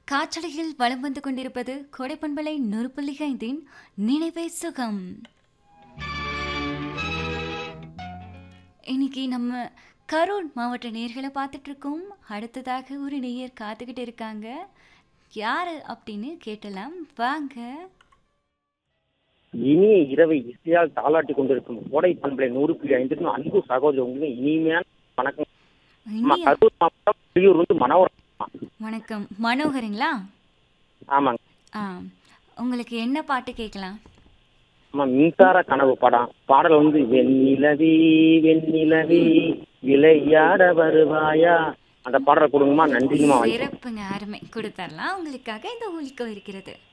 காற்றலையில் வலம் வந்து கொண்டிருப்பது கோடைப்பண்பலை நூறு புள்ளி ஐந்தின் நினைவே சுகம் இன்னைக்கு நம்ம கரூர் மாவட்ட நேர்களை பார்த்துட்டு இருக்கோம் அடுத்ததாக ஒரு நேயர் காத்துக்கிட்டு இருக்காங்க யாரு அப்படின்னு கேட்டலாம் வாங்க இனிய இரவை இசையால் தாளாட்டி கொண்டிருக்கும் கோடை பண்பலை நூறு புள்ளி ஐந்துக்கும் அன்பு சகோதரி உங்களுக்கு இனிமையான வணக்கம் அம்மா, இனிய கரூர் மாவட்டம் புலியூர் வந்து மனோரம் வணக்கம் மனோகருங்களா ஆமாங்க ஆ உங்களுக்கு என்ன பாட்டு கேட்கலாம் ஆமா மின்சார கனவு படம் பாடல் வந்து வெண்ணிலவி வெண்ணிலவி விளையாட வருவாயா அந்த பாடலை கொடுங்கம்மா நன்றிங்கம்மா சிறப்புங்க அருமை கொடுத்தரலாம் உங்களுக்காக இந்த ஒலிக்க இருக்கிறது